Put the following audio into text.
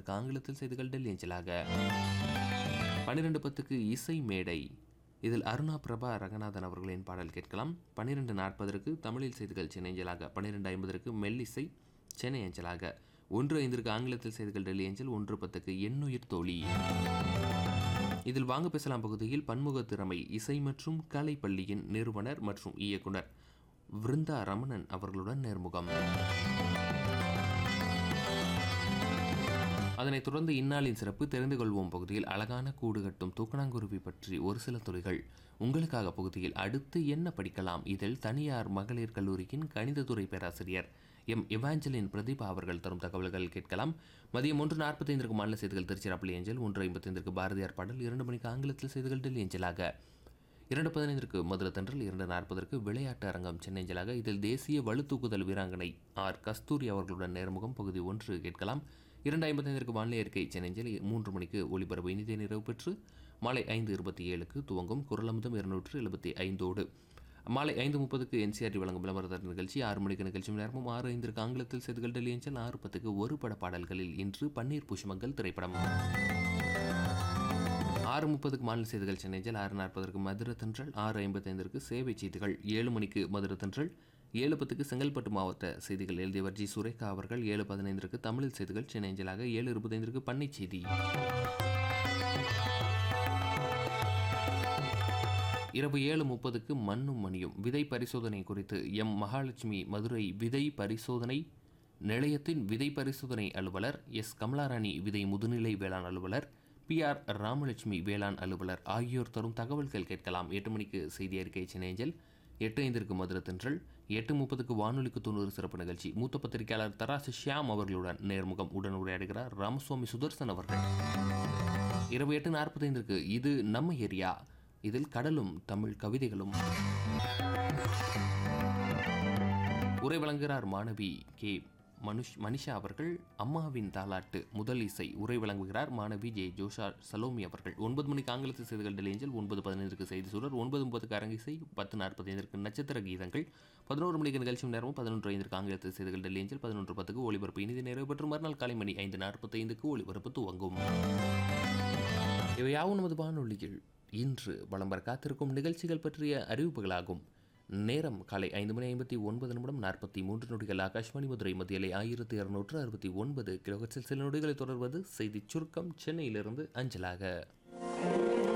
ஐந்திற்கு ஆங்கிலத்தில் செய்திகள் டெல்லி அஞ்சலாக பன்னிரெண்டு பத்துக்கு இசை மேடை இதில் அருணா பிரபா ரங்கநாதன் அவர்களின் பாடல் கேட்கலாம் பன்னிரெண்டு நாற்பதற்கு தமிழில் செய்திகள் சென்னை அஞ்சலாக பன்னிரெண்டு ஐம்பதற்கு மெல்லிசை சென்னை அஞ்சலாக ஒன்று ஐந்திற்கு ஆங்கிலத்தில் செய்திகள் டெல்லி அஞ்சல் ஒன்று பத்துக்கு எண்ணுயிர் தோழி இதில் வாங்க பேசலாம் பகுதியில் பன்முக திறமை இசை மற்றும் கலை பள்ளியின் நிறுவனர் மற்றும் இயக்குனர் விருந்தா ரமணன் அவர்களுடன் நேர்முகம் அதனைத் தொடர்ந்து இந்நாளின் சிறப்பு தெரிந்து கொள்வோம் பகுதியில் அழகான கூடு கட்டும் தூக்கணாங்குருவி பற்றி ஒரு சில துறைகள் உங்களுக்காக பகுதியில் அடுத்து என்ன படிக்கலாம் இதில் தனியார் மகளிர் கல்லூரியின் கணிதத்துறை பேராசிரியர் எம் இவாஞ்சலின் பிரதீபா அவர்கள் தரும் தகவல்கள் கேட்கலாம் மதியம் ஒன்று நாற்பத்தைந்திற்கு மாநில செய்திகள் திருச்சிராப்பள்ளி ஏஞ்சல் ஒன்று ஐம்பத்தைந்திற்கு பாரதியார் பாடல் இரண்டு மணிக்கு ஆங்கிலத்தில் செய்திகள் டெல்லி ஏஞ்சலாக இரண்டு பதினைந்திற்கு மதுரை தென்றல் இரண்டு நாற்பதற்கு விளையாட்டு அரங்கம் சென்னைஞ்சலாக இதில் தேசிய வலுத்தூக்குதல் வீராங்கனை ஆர் கஸ்தூரி அவர்களுடன் நேர்முகம் பகுதி ஒன்று கேட்கலாம் இரண்டு ஐம்பத்தைந்திற்கு வானிலை அறிக்கை சென்னைஞ்சல் மூன்று மணிக்கு ஒளிபரப்பு இனிதே நிறைவு பெற்று மாலை ஐந்து இருபத்தி ஏழுக்கு துவங்கும் குரலமுதம் இருநூற்று எழுபத்தி ஐந்தோடு மாலை ஐந்து முப்பதுக்கு என்சிஆர்டி வழங்கும் விளம்பரத்தர் நிகழ்ச்சி ஆறு மணிக்கு நிகழ்ச்சி நேரமும் ஆறு ஐந்திற்கு ஆங்கிலத்தில் செய்திகள் டெல்லி ஏஞ்சல் ஆறு பத்துக்கு ஒரு பட பாடல்களில் இன்று பன்னீர் புஷ்மங்கள் திரைப்படம் ஆறு முப்பதுக்கு மாநில செய்திகள் சென்னைஜல் ஆறு நாற்பதற்கு மதுரை தென்றல் ஆறு ஐம்பத்தைந்திற்கு சேவை செய்திகள் ஏழு மணிக்கு மதுரை தென்றல் ஏழு பத்துக்கு செங்கல்பட்டு மாவட்ட செய்திகள் எழுதியவர் ஜி சுரேகா அவர்கள் ஏழு பதினைந்திற்கு தமிழில் செய்திகள் சென்னைஞ்சலாக ஏழு இருபத்தைந்திற்கு பண்ணை செய்தி இரவு ஏழு முப்பதுக்கு மண்ணும் மணியும் விதை பரிசோதனை குறித்து எம் மகாலட்சுமி மதுரை விதை பரிசோதனை நிலையத்தின் விதை பரிசோதனை அலுவலர் எஸ் கமலாராணி விதை முதுநிலை வேளாண் அலுவலர் பி ஆர் ராமலட்சுமி வேளாண் அலுவலர் ஆகியோர் தரும் தகவல்கள் கேட்கலாம் எட்டு மணிக்கு செய்தி அறிக்கை சினேஞ்சல் எட்டு ஐந்திற்கு மதுரை தென்றல் எட்டு முப்பதுக்கு வானொலிக்கு தொண்ணூறு சிறப்பு நிகழ்ச்சி மூத்த பத்திரிகையாளர் தராசு ஷியாம் அவர்களுடன் நேர்முகம் உடன் உரையாடுகிறார் ராமசுவாமி சுதர்சன் அவர்கள் இரவு எட்டு நாற்பத்தைந்திற்கு இது நம்ம ஏரியா இதில் கடலும் தமிழ் கவிதைகளும் உரை வழங்குகிறார் மாணவி கே மனுஷ் மனிஷா அவர்கள் அம்மாவின் தாலாட்டு முதல் இசை உரை வழங்குகிறார் மாணவி ஜே ஜோஷா சலோமி அவர்கள் ஒன்பது மணிக்கு ஆங்கிலத்தில் செய்திகள் டெலியஞ்சல் ஒன்பது பதினைந்திற்கு செய்தி சுடர் ஒன்பது முப்பதுக்கு அரங்கிசை பத்து நாற்பத்தைந்திற்கு நட்சத்திர கீதங்கள் பதினோரு மணிக்கு நிகழ்ச்சி நேரமும் பதினொன்று ஐந்திற்கு ஆங்கிலத்தில் செய்திகள் டெலியஞ்சல் பதினொன்று பத்துக்கு ஒளிபரப்பு இனிதி நிறைவு பெற்று மறுநாள் காலை மணி ஐந்து நாற்பத்தைந்துக்கு ஒளிபரப்பு துவங்கும் இவையாவும் நமது வானொலியில் இன்று வலம் வர காத்திருக்கும் நிகழ்ச்சிகள் பற்றிய அறிவிப்புகளாகும் நேரம் காலை ஐந்து மணி ஐம்பத்தி ஒன்பது நிமிடம் நாற்பத்தி மூன்று நொடிகள் ஆகாஷ்வாணி மதுரை மத்தியலை ஆயிரத்தி இருநூற்று அறுபத்தி ஒன்பது கிலோஹெட்ஸில் சில நொடிகளை தொடர்வது செய்திச் சுருக்கம் சென்னையிலிருந்து அஞ்சலாக